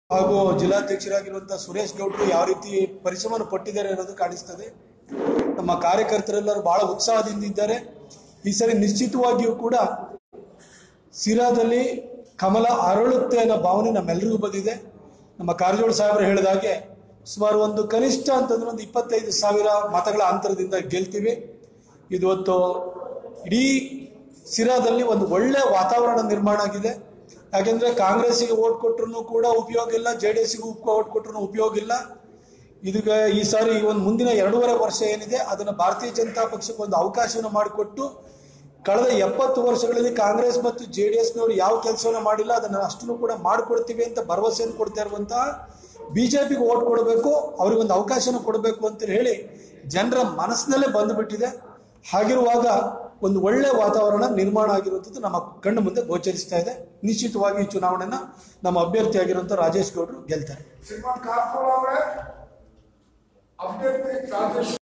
ಹಾಗೂ ಜಿಲ್ಲಾಧ್ಯಕ್ಷರಾಗಿರುವಂತಹ ಸುರೇಶ್ ಗೌಡ್ರು ಯಾವ ರೀತಿ ಪರಿಶ್ರಮ ಪಟ್ಟಿದ್ದಾರೆ ಅನ್ನೋದು ಕಾಣಿಸ್ತದೆ ನಮ್ಮ ಕಾರ್ಯಕರ್ತರೆಲ್ಲರೂ ಬಹಳ ಉತ್ಸಾಹದಿಂದ ಇದ್ದಾರೆ ಈ ಸರಿ ನಿಶ್ಚಿತವಾಗಿಯೂ ಕೂಡ ಸಿರಾದಲ್ಲಿ ಕಮಲ ಅರಳುತ್ತೆ ಅನ್ನೋ ಭಾವನೆ ನಮ್ಮೆಲ್ಲರಿಗೂ ಬಂದಿದೆ ನಮ್ಮ ಕಾರಜೋಳ ಸಾಹೇಬರು ಹೇಳಿದ ಹಾಗೆ ಸುಮಾರು ಒಂದು ಕನಿಷ್ಠ ಅಂತಂದ್ರೆ ಒಂದು ಇಪ್ಪತ್ತೈದು ಸಾವಿರ ಮತಗಳ ಅಂತರದಿಂದ ಗೆಲ್ತೀವಿ ಇದು ಹೊತ್ತು ಇಡೀ ಸಿರಾದಲ್ಲಿ ಒಂದು ಒಳ್ಳೆ ವಾತಾವರಣ ನಿರ್ಮಾಣ ಆಗಿದೆ ಯಾಕೆಂದ್ರೆ ಕಾಂಗ್ರೆಸ್ಸಿಗೆ ಓಟ್ ಕೊಟ್ಟರು ಕೂಡ ಉಪಯೋಗ ಇಲ್ಲ ಜೆ ಡಿ ಎಸ್ಗೆ ಓಟ್ ಕೊಟ್ಟರು ಉಪಯೋಗ ಇಲ್ಲ ಇದೀಗ ಈ ಸಾರಿ ಒಂದು ಮುಂದಿನ ಎರಡೂವರೆ ವರ್ಷ ಏನಿದೆ ಅದನ್ನು ಭಾರತೀಯ ಜನತಾ ಪಕ್ಷಕ್ಕೆ ಒಂದು ಅವಕಾಶವನ್ನು ಮಾಡಿಕೊಟ್ಟು ಕಳೆದ ಎಪ್ಪತ್ತು ವರ್ಷಗಳಲ್ಲಿ ಕಾಂಗ್ರೆಸ್ ಮತ್ತು ಜೆ ಡಿ ಎಸ್ನವರು ಯಾವ ಕೆಲಸವನ್ನು ಮಾಡಿಲ್ಲ ಅದನ್ನು ಅಷ್ಟನ್ನು ಕೂಡ ಮಾಡಿಕೊಡ್ತೀವಿ ಅಂತ ಭರವಸೆಯನ್ನು ಕೊಡ್ತಾ ಇರುವಂತಹ ಬಿಜೆಪಿಗೆ ಓಟ್ ಕೊಡಬೇಕು ಅವ್ರಿಗೆ ಒಂದು ಅವಕಾಶನ ಕೊಡಬೇಕು ಅಂತ ಹೇಳಿ ಜನರ ಮನಸ್ಸಿನಲ್ಲೇ ಬಂದುಬಿಟ್ಟಿದೆ ಹಾಗಿರುವಾಗ ಒಂದು ಒಳ್ಳೆ ವಾತಾವರಣ ನಿರ್ಮಾಣ ಆಗಿರುವಂಥದ್ದು ನಮ್ಮ ಕಣ್ಣು ಮುಂದೆ ಗೋಚರಿಸ್ತಾ ಇದೆ ನಿಶ್ಚಿತವಾಗಿ ಈ ಚುನಾವಣೆನ ನಮ್ಮ ಅಭ್ಯರ್ಥಿಯಾಗಿರುವಂಥ ರಾಜೇಶ್ ಗೌಡರು ಗೆಲ್ತಾರೆ ಶ್ರೀಮಂತ್ ಕಾರಜೋಳ ಅವರೇ ಅಭ್ಯರ್ಥಿ ರಾಜೇಶ್